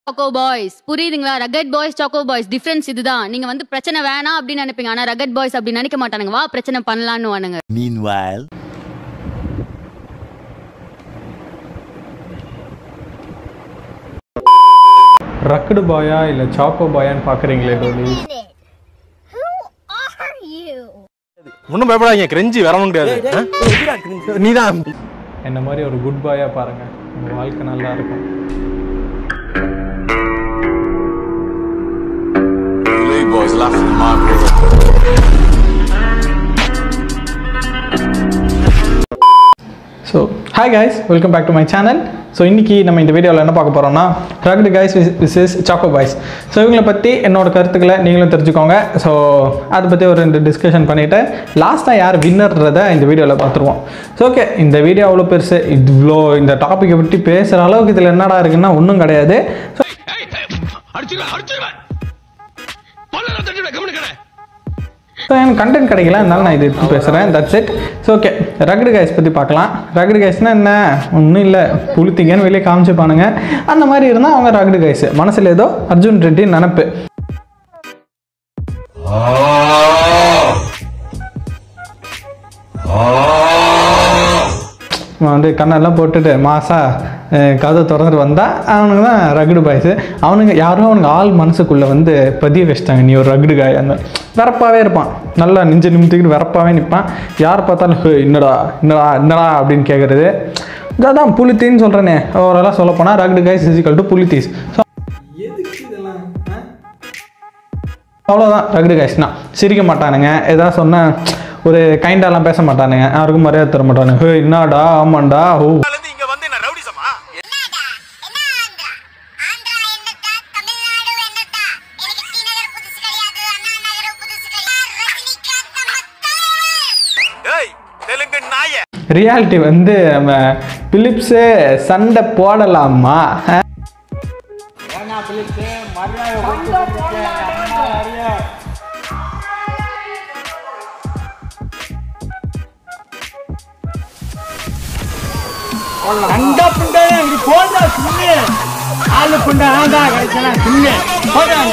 Choco boys புரியுதுங்களா rugged boys choco boys difference இதுதான் நீங்க வந்து பிரச்சனை வேணாம் அப்படின்னு நினைப்பீங்க ஆனா ரகட் பாய்ஸ் அப்படி நினைக்க மாட்டானுங்க வா பிரச்சனை பண்ணலாம்னு வானுங்க Meanwhile, ரக்குடு பாயா இல்லை சாக்கோ பாயான்னு பார்க்குறீங்களே டோலி Who are you? ஒன்றும் பயப்படாதீங்க கிரெஞ்சி வரவும் கிடையாது நீதான் என்ன மாதிரி ஒரு குட் பாயாக பாருங்கள் உங்கள் வாழ்க்கை நல்லா இருக்கும் League boys laughing in my brother. So hi guys welcome back to my channel so இன்றைக்கி நம்ம இந்த வீடியோவில் என்ன பார்க்க போகிறோம்னா rugged guys versus choco boys so இவங்களை பற்றி என்னோட கருத்துக்களை நீங்களும் தெரிஞ்சுக்கோங்க ஸோ அதை பற்றி ஒரு ரெண்டு டிஸ்கஷன் பண்ணிவிட்டு லாஸ்ட்டாக யார் வின்னர்ன்றதை இந்த வீடியோவில் பார்த்துருவோம் ஸோ ஓகே இந்த வீடியோ அவ்வளோ பெருசு இவ்வளோ இந்த டாப்பிக்கை பற்றி பேசுகிற அளவுக்கு இதில் என்னடா இருக்குன்னா ஒன்றும் கிடையாது ஸோ அடிச்சிருவேன் அடிச்சிருவேன் பல்லெல்லாம் தட்டிவிட கவனிக்கிறேன் ஸோ எனக்கு கண்டென்ட் கிடைக்கல அதனால நான் இது எடுத்து பேசுகிறேன் that's it so okay rugged guys பற்றி பார்க்கலாம் ரகடு கைஸ்னால் என்ன ஒன்றும் இல்லை புளுத்திங்கன்னு வெளியே காமிச்சுப்பானுங்க அந்த மாதிரி இருந்தால் அவங்க ரகடு கைஸ் மனசில் ஏதோ அர்ஜுன் ரெட்டி நினப்பு இவன் வந்து கண்ணெல்லாம் போட்டுட்டு மாசா அஹ், கதை திறந்துட்டு வந்தால் அவனுக்கு தான் ரகுடு பாய்ஸு அவனுங்க யாரும் அவனுக்கு ஆள் மனசுக்குள்ளே வந்து பதிய வச்சிட்டாங்க நீ ஒரு ரகுடு காய் அந்த வெறப்பாகவே இருப்பான் நல்லா நெஞ்சு நிமித்திக்கிட்டு வெறப்பாகவே நிற்பான் யார் பார்த்தாலும் "ஹே, என்னடா என்னடா என்னடா அப்படின்னு கேட்குறது அதான் புலித்தீன்னு சொல்கிறேனே ஓவராலாக சொல்ல போனால் ரகுடு காய் சிசிக்கல் டு புலித்தீஸ் ஸோ அவ்வளோதான் ரகுடு காய்ஸ்னா சிரிக்க மாட்டானுங்க ஏதாவது சொன்னால் ஒரு கைண்டாலாம் பேச மாட்டானுங்க யாருக்கும் மரியாதை தர மாட்டானுங்க ஹே என்னடா ஆமாண்டா ஓ இங்க வந்து என்ன ரவுடிசமா என்னடா என்ன ஆந்திரா ஆந்திரா என்னடா தமிழ்நாடு என்னடா எனக்கு டி நகர் புதுசு கிடையாது அண்ணா நகர் புதுசு கிடையாது ரஜினிகாந்த் மக்கள் ஏய் தெலுங்கு நாய ரியாலிட்டி வந்து நம்ம பிலிப்ஸு சண்டை போடலாமா அஹ்? கண்டா புண்டா இது போண்டா சுண்ணு ஆளு புண்டா ஆண்டா கிடைச்சனா சுண்ணு போடாங்க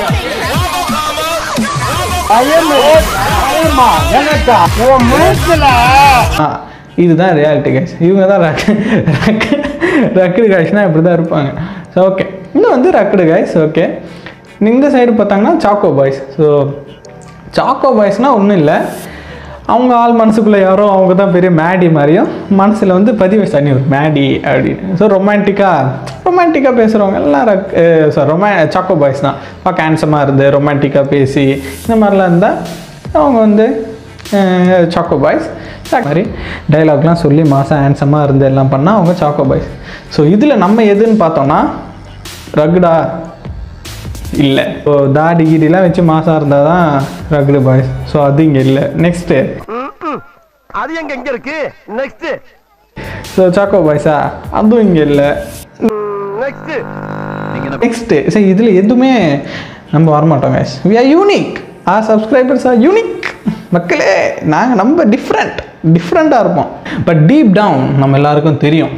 பயம் பயமா எனக்கா உன் மனசுல ஆ, இதுதான் ரியாலிட்டி கைஸ் இவங்க தான் ரக்கு ரக்கு ரக்குடு காய்ஸ்னால் இப்படி தான் இருப்பாங்க ஸோ ஓகே இன்னும் வந்து ரக்குடு காய்ஸ் ஓகே இந்த சைடு பார்த்தாங்கன்னா சாக்கோ பாய்ஸ் ஸோ சாக்கோ பாய்ஸ்னால் ஒன்றும் இல்லை அவங்க ஆள் மனசுக்குள்ளே யாரோ அவங்க தான் பெரிய மேடி மாதிரியும் மனசில் வந்து பதிவு வச்சா நீ ஒரு மேடி அப்படின்னு ஸோ ரொமான்டிக்காக ரொமான்டிக்காக பேசுகிறவங்க எல்லாம் ரக் ஸோ ரொமா சாக்கோ பாய்ஸ் தான் பார்க்க ஹேண்ட்ஸமாக இருந்து ரொமான்டிக்காக பேசி இந்த மாதிரிலாம் இருந்தால் அவங்க வந்து சாக்கோ பாய்ஸ் மாதிரி டைலாக்லாம் சொல்லி மாதம் ஹேண்ட்ஸமாக இருந்து எல்லாம் பண்ணால் அவங்க சாக்கோ பாய்ஸ் ஸோ இதில் நம்ம எதுன்னு பார்த்தோன்னா ரகுடா இல்லை ஸோ தாடி கீடிலாம் வச்சு மாதம் இருந்தால் தான் ரகுடு பாய்ஸ் ஸோ அது இங்கே இல்லை நெக்ஸ்ட்டு அது எங்க எங்க இருக்கு நெக்ஸ்ட் ஸோ சாக்கோ பாய்ஸா அதுவும் இங்கே இல்லை நெக்ஸ்ட் நெக்ஸ்ட்டு சரி இதில் எதுவுமே நம்ம வரமாட்டோம் guys we are யூனிக் ஆ சப்ஸ்கிரைபர்ஸ் ஆர் யூனிக் மக்களே நாங்கள் நம்ம டிஃப்ரெண்ட் டிஃப்ரெண்ட்டாக இருப்போம் பட் டீப் டவுன் நம்ம எல்லாருக்கும் தெரியும்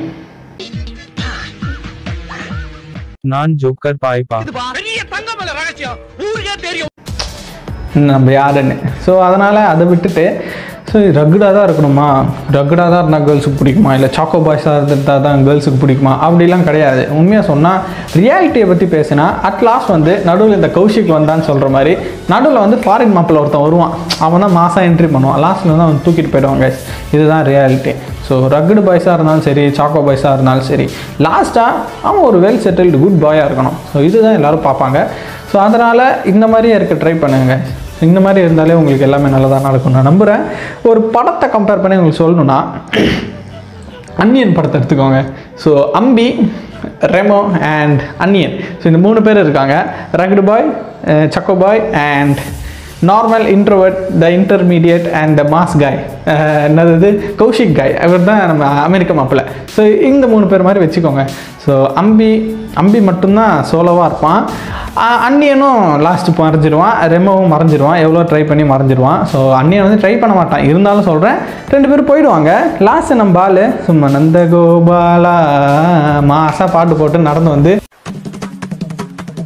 நான் ஜோக்கர் பாய்ப்பா பெரிய தங்கமல ரகசியம் ஊருக்கே தெரியும் நம்ம யாருன்னு ஸோ அதனால் அதை விட்டுட்டு ஸோ ரகுடாக தான் இருக்கணுமா ரகுடாக தான் இருந்தால் கேர்ள்ஸுக்கு பிடிக்குமா இல்லை சாக்கோ பாய்ஸாக இருந்தால் தான் கேர்ள்ஸுக்கு பிடிக்குமா அப்படிலாம் கிடையாது உண்மையாக சொன்னால் ரியாலிட்டியை பற்றி பேசினா அட் லாஸ்ட் வந்து நடுவில் இந்த கௌஷிக் வந்தான்னு சொல்கிற மாதிரி நடுவில் வந்து ஃபாரின் மாப்பிள்ள ஒருத்தன் வருவான் அவன் தான் மாதம் என்ட்ரி பண்ணுவான் லாஸ்ட்டில் வந்து அவன் தூக்கிட்டு போயிடுவான் guys இதுதான் ரியாலிட்டி ஸோ ரகுடு பாய்ஸாக இருந்தாலும் சரி சாக்கோ பாய்ஸாக இருந்தாலும் சரி லாஸ்ட்டாக அவன் ஒரு வெல் செட்டில்டு குட் பாயாக இருக்கணும் ஸோ இதுதான் எல்லோரும் பார்ப்பாங்க ஸோ அதனால் இந்த மாதிரியே இருக்க ட்ரை பண்ணுங்க இந்த மாதிரி இருந்தாலே உங்களுக்கு எல்லாமே நல்லதாக நடக்கும் நான் நம்புகிறேன் ஒரு படத்தை கம்பேர் பண்ணி உங்களுக்கு சொல்லணும்னா அன்னியன் படத்தை எடுத்துக்கோங்க so Ambi Remo and Anniyan so இந்த மூணு பேர் இருக்காங்க rugged boy choco boy and normal introvert the intermediate and the mass guy என்னது கௌஷிக் காய் அவர் தான் நம்ம அமெரிக்க மாப்பிள்ளை ஸோ இந்த மூணு பேர் மாதிரி வச்சுக்கோங்க ஸோ அம்பி அம்பி மட்டும்தான் சோலோவாக இருப்பான் அஹ் அன்னியனும் லாஸ்ட்டு மறைஞ்சிடுவான் ரெமோவும் மறைஞ்சிடுவான் எவ்வளோ ட்ரை பண்ணி மறைஞ்சிடுவான் ஸோ அன்னியன் வந்து ட்ரை பண்ண மாட்டான் இருந்தாலும் சொல்கிறேன் ரெண்டு பேரும் போயிடுவாங்க லாஸ்ட்டு நம்ம பால் சும்மா நந்த கோபாலா மாசா பாட்டு போட்டு நடந்து வந்து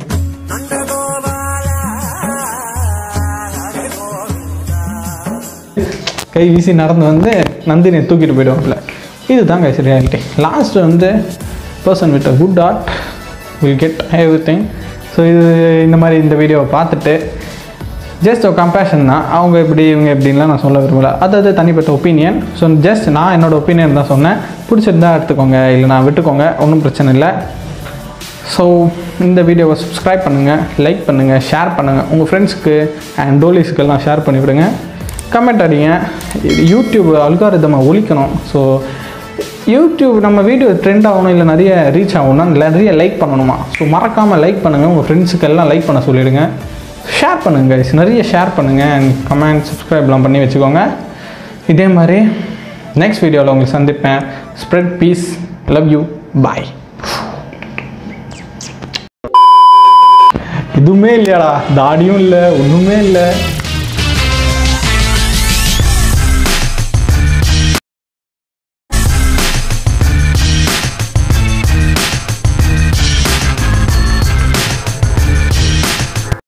கை வீசி நடந்து வந்து நந்தினியை தூக்கிட்டு போயிடுவாப்புல இதுதான் கைஸ் ரியாலிட்டி லாஸ்ட் வந்து person with a good heart will get everything so இது இந்த மாதிரி இந்த வீடியோவை பார்த்துட்டு ஜஸ்ட் ஒரு கம்பேஷன் தான் அவங்க இப்படி இவங்க எப்படின்லாம் நான் சொல்ல விரும்பல அது அது தனிப்பட்ட ஒப்பீனியன் ஸோ ஜஸ்ட் நான் என்னோட ஒப்பீனியன் தான் சொன்னேன் பிடிச்சிருந்தா எடுத்துக்கோங்க இல்லை நான் விட்டுக்கோங்க ஒன்றும் பிரச்சனை இல்லை ஸோ இந்த வீடியோவை சப்ஸ்கிரைப் பண்ணுங்கள் லைக் பண்ணுங்கள் ஷேர் பண்ணுங்கள் உங்கள் ஃப்ரெண்ட்ஸுக்கு அண்ட் டோலிஸ்க்கெல்லாம் ஷேர் பண்ணி விடுங்க கமெண்ட் அடிங்க யூடியூப் அல்காரிதமை ஒழிக்கணும் ஸோ யூடியூப் நம்ம வீடியோ ட்ரெண்ட் ஆகணும் இல்லை நிறைய ரீச் ஆகணும்னா நிறைய லைக் பண்ணணுமா ஸோ மறக்காமல் லைக் பண்ணுங்கள் உங்கள் ஃப்ரெண்ட்ஸுக்கு எல்லாம் லைக் பண்ண சொல்லிடுங்க ஷேர் பண்ணுங்கள் guys நிறைய ஷேர் பண்ணுங்கள் அண்ட் கமெண்ட் சப்ஸ்கிரைப்லாம் பண்ணி வச்சுக்கோங்க இதே மாதிரி நெக்ஸ்ட் வீடியோவில் உங்களுக்கு சந்திப்பேன் spread peace love you bye எதுவுமே இல்லையாடா தாடியும் இல்லை ஒன்றுமே இல்லை